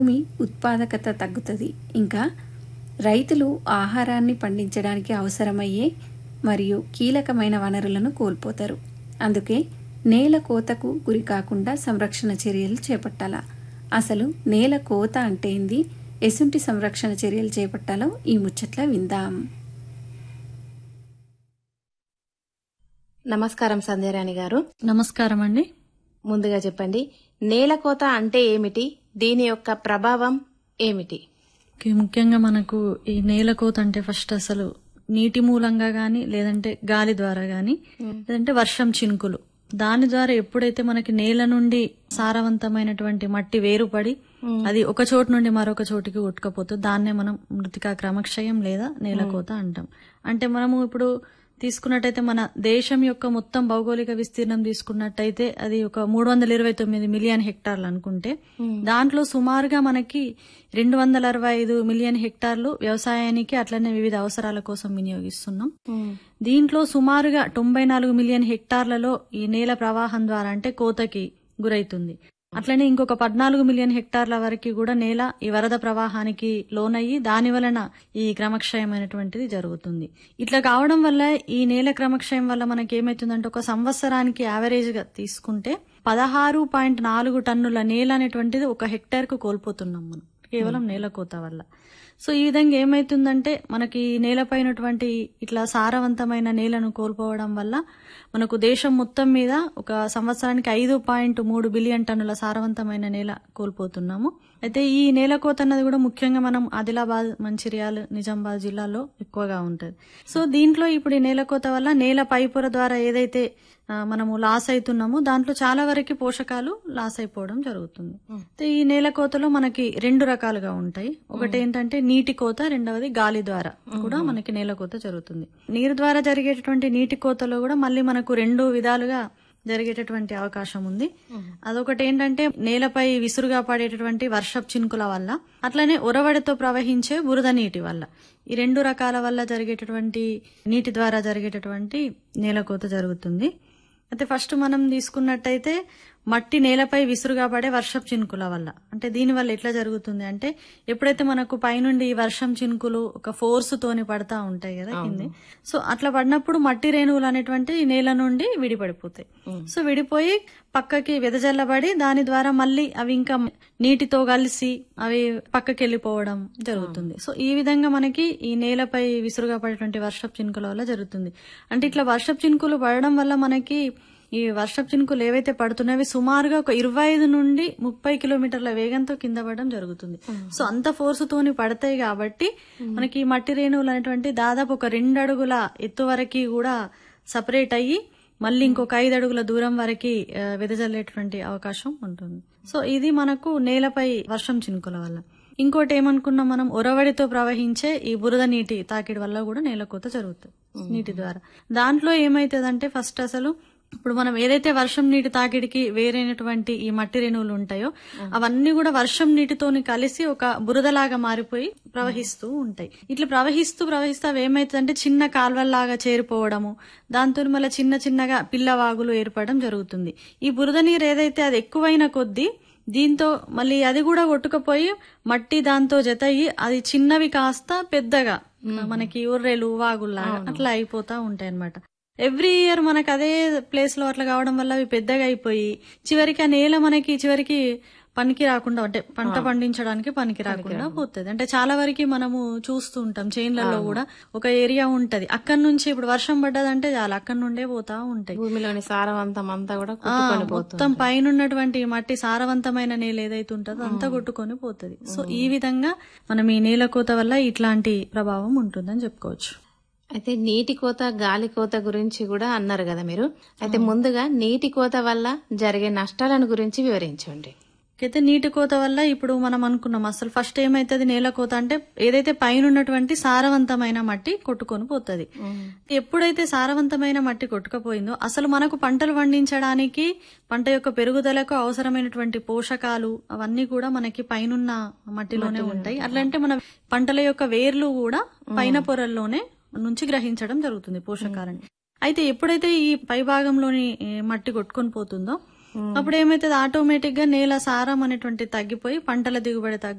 భూమి ఉత్పాదకత తగ్గుతుంది ఇంకా రైతులు ఆహారాన్ని పండించడానికి అవసరమయ్యే మరియు కీలకమైన వనరులను కోల్పోతారు అందుకే నేల కోతకు గురి కాకుండా సంరక్షణ చర్యలు చేపట్టాల అసలు నేల కోత అంటే ఏంది ఎసుంటి సంరక్షణ చర్యలు చేపట్టాలో ఈ ముచ్చట్ల విందాం నమస్కారం సంధ్యారాణి గారు నమస్కారం అండి ముందుగా చెప్పండి నేల కోత అంటే ఏమిటి దీని యొక్క ప్రభావం ఏమిటి ఓకే, ముఖ్యంగా మనకు ఈ నేల కోత అంటే ఫస్ట్ అసలు నీటి మూలంగా గాని లేదంటే గాలి ద్వారా గాని లేదంటే వర్షం చినుకులు దాని ద్వారా ఎప్పుడైతే మనకి నేల నుండి సారవంతమైనటువంటి మట్టి వేరుపడి అది ఒక చోటు నుండి మరొక చోటికి కొట్టుకపోతుంది దాన్నే మనం మృతికా క్రమక్షయం లేదా నేల కోత అంటాం అంటే మనము ఇప్పుడు తీసుకున్నట్టయితే మన దేశం యొక్క మొత్తం భౌగోళిక విస్తీర్ణం తీసుకున్నట్టయితే అది ఒక మూడు వందల ఇరవై తొమ్మిది మిలియన్ హెక్టార్లు అనుకుంటే దాంట్లో సుమారుగా మనకి రెండు వందల అరవై ఐదు మిలియన్ హెక్టార్లు వ్యవసాయానికి అట్లనే వివిధ అవసరాల కోసం వినియోగిస్తున్నాం దీంట్లో సుమారుగా తొంభై నాలుగు మిలియన్ హెక్టార్లలో ఈ నేల ప్రవాహం ద్వారా అంటే కోతకి గురైతుంది అట్లనే ఇంకొక పద్నాలుగు మిలియన్ హెక్టార్ల వరకు కూడా నేల ఈ వరద ప్రవాహానికి లోనయ్యి దాని వలన ఈ క్రమక్షయమైనటువంటిది జరుగుతుంది ఇట్లా కావడం వల్ల ఈ నేల క్రమక్షయం వల్ల మనకి ఏమైతుందంటే ఒక సంవత్సరానికి యావరేజ్ గా తీసుకుంటే పదహారు పాయింట్ నాలుగు టన్నుల నేల అనేటువంటిది ఒక హెక్టార్ కు కోల్పోతున్నాం మనం కేవలం నేల కోత వల్ల సో ఈ విధంగా ఏమైతుందంటే మనకి నేలపైనటువంటి ఇట్లా సారవంతమైన నేలను కోల్పోవడం వల్ల మనకు దేశం మొత్తం మీద ఒక సంవత్సరానికి ఐదు పాయింట్ మూడు బిలియన్ టన్నుల సారవంతమైన నేల కోల్పోతున్నాము అయితే ఈ నేల కోత అన్నది కూడా ముఖ్యంగా మనం ఆదిలాబాద్ మంచిర్యాల నిజామాబాద్ జిల్లాలో ఎక్కువగా ఉంటుంది సో దీంట్లో ఇప్పుడు ఈ నేల కోత వల్ల నేల పైపొర ద్వారా ఏదైతే ఆ, మనము లాస్ అవుతున్నామో దాంట్లో చాలా వరకు పోషకాలు లాస్ అయిపోవడం జరుగుతుంది అయితే ఈ నేల కోతలో మనకి రెండు రకాలుగా ఉంటాయి ఒకటి ఏంటంటే నీటి కోత రెండవది గాలి ద్వారా కూడా మనకి నేల కోత జరుగుతుంది నీరు ద్వారా జరిగేటటువంటి నీటి కోతలో కూడా మళ్ళీ మనకు రెండు విధాలుగా జరిగేటటువంటి అవకాశం ఉంది అదొకటి ఏంటంటే నేలపై విసురుగా పడేటటువంటి వర్షపు చినుకుల వల్ల అట్లనే ఉరవడితో ప్రవహించే బురద నీటి వల్ల ఈ రెండు రకాల వల్ల జరిగేటటువంటి నీటి ద్వారా జరిగేటటువంటి నేలకోత జరుగుతుంది అయితే ఫస్ట్ మనం తీసుకున్నట్టయితే మట్టి నేలపై విసురుగా పడే వర్షపు చినుకుల వల్ల అంటే దీని వల్ల ఎట్లా జరుగుతుంది అంటే ఎప్పుడైతే మనకు పైనుండి ఈ వర్షం చినుకులు ఒక ఫోర్స్ తోని పడతా ఉంటాయి కదా కింది సో అట్లా పడినప్పుడు మట్టి రేణువులు అనేటువంటి ఈ నేల నుండి విడిపడిపోతాయి సో విడిపోయి పక్కకి వెదజల్లబడి దాని ద్వారా మళ్ళీ అవి ఇంకా నీటితో కలిసి అవి పక్కకి వెళ్ళిపోవడం జరుగుతుంది సో ఈ విధంగా మనకి ఈ నేలపై విసురుగా పడేటువంటి వర్షపు చినుకుల వల్ల జరుగుతుంది అంటే ఇట్లా వర్షపు చినుకులు పడడం వల్ల మనకి ఈ వర్షపు చినుకులు ఏవైతే పడుతున్నాయో సుమారుగా ఒక ఇరవై ఐదు నుండి ముప్పై కిలోమీటర్ల వేగంతో కింద పడడం జరుగుతుంది సో అంత ఫోర్స్ తోని పడతాయి కాబట్టి మనకి ఈ మట్టి రేణువులు అనేటువంటి దాదాపు ఒక రెండు అడుగుల ఎత్తు వరకు కూడా సపరేట్ అయ్యి మళ్ళీ ఇంకొక ఐదు అడుగుల దూరం వరకు ఆ, వెదజల్లేటువంటి అవకాశం ఉంటుంది సో ఇది మనకు నేలపై వర్షం చినుకుల వల్ల ఇంకోటి ఏమనుకున్నాం మనం ఒరవడితో ప్రవహించే ఈ బురద నీటి తాకిడి వల్ల కూడా నేల కోత జరుగుతుంది నీటి ద్వారా దాంట్లో ఏమైతుందంటే ఫస్ట్ అసలు ఇప్పుడు మనం ఏదైతే వర్షం నీటి తాకిడికి వేరైనటువంటి ఈ మట్టి రేణువులు ఉంటాయో అవన్నీ కూడా వర్షం నీటితోని కలిసి ఒక బురదలాగా మారిపోయి ప్రవహిస్తూ ఉంటాయి ఇట్లా ప్రవహిస్తూ ప్రవహిస్తూ అవి ఏమైతుందంటే చిన్న కాల్వల్లాగా చేరిపోవడము దాంతో మళ్ళీ చిన్న చిన్నగా పిల్లవాగులు ఏర్పడడం జరుగుతుంది ఈ బురద నీరు ఏదైతే అది ఎక్కువైన కొద్దీ దీంతో మళ్ళీ అది కూడా కొట్టుకుపోయి మట్టి దాంతో జత అయ్యి అది చిన్నవి కాస్త పెద్దగా మనకి ఉర్రెలు వాగుల్లాగా అట్లా అయిపోతా ఉంటాయి అన్నమాట ఎవ్రీ ఇయర్ మనకు అదే ప్లేస్ లో అట్లా కావడం వల్ల అవి పెద్దగా అయిపోయి చివరికి ఆ నేల మనకి చివరికి పనికి రాకుండా అంటే పంట పండించడానికి పనికి రాకుండా పోతుంది అంటే చాలా వరకు మనము చూస్తూ ఉంటాం చేన్లలో కూడా ఒక ఏరియా ఉంటది అక్కడి నుంచి ఇప్పుడు వర్షం పడ్డదంటే చాలా అక్కడి నుండే పోతా ఉంటాయి భూమిలోని సారవంతం అంతా కూడా ఆ, కొట్టుకొని పోతుంది మొత్తం పైన ఉన్నటువంటి మట్టి సారవంతమైన నేల ఏదైతే ఉంటుందో అంతా కొట్టుకొని పోతుంది సో ఈ విధంగా మనం ఈ నేల కోత వల్ల ఇట్లాంటి ప్రభావం ఉంటుందని చెప్పుకోవచ్చు అయితే నీటి కోత గాలి కోత గురించి కూడా అన్నారు కదా మీరు అయితే ముందుగా నీటి కోత వల్ల జరిగే నష్టాలను గురించి వివరించండి అయితే నీటి కోత వల్ల ఇప్పుడు మనం అనుకున్నాం అసలు ఫస్ట్ ఏమైతుంది నేల కోత అంటే ఏదైతే పైన ఉన్నటువంటి సారవంతమైన మట్టి కొట్టుకొని పోతుంది ఎప్పుడైతే సారవంతమైన మట్టి కొట్టుకపోయిందో అసలు మనకు పంటలు పండించడానికి పంట యొక్క పెరుగుదలకు అవసరమైనటువంటి పోషకాలు అవన్నీ కూడా మనకి పైనున్న మట్టిలోనే ఉంటాయి అట్లంటే మన పంటల యొక్క వేర్లు కూడా పైన పొరల్లోనే నుంచి గ్రహించడం జరుగుతుంది పోషకాలని అయితే ఎప్పుడైతే ఈ పై భాగంలోని ఏ, మట్టి కొట్టుకొని పోతుందో అప్పుడు ఏమైతుంది ఆటోమేటిక్ గా నేల సారం అనేటువంటి తగ్గిపోయి పంటల దిగుబడి తగ్గ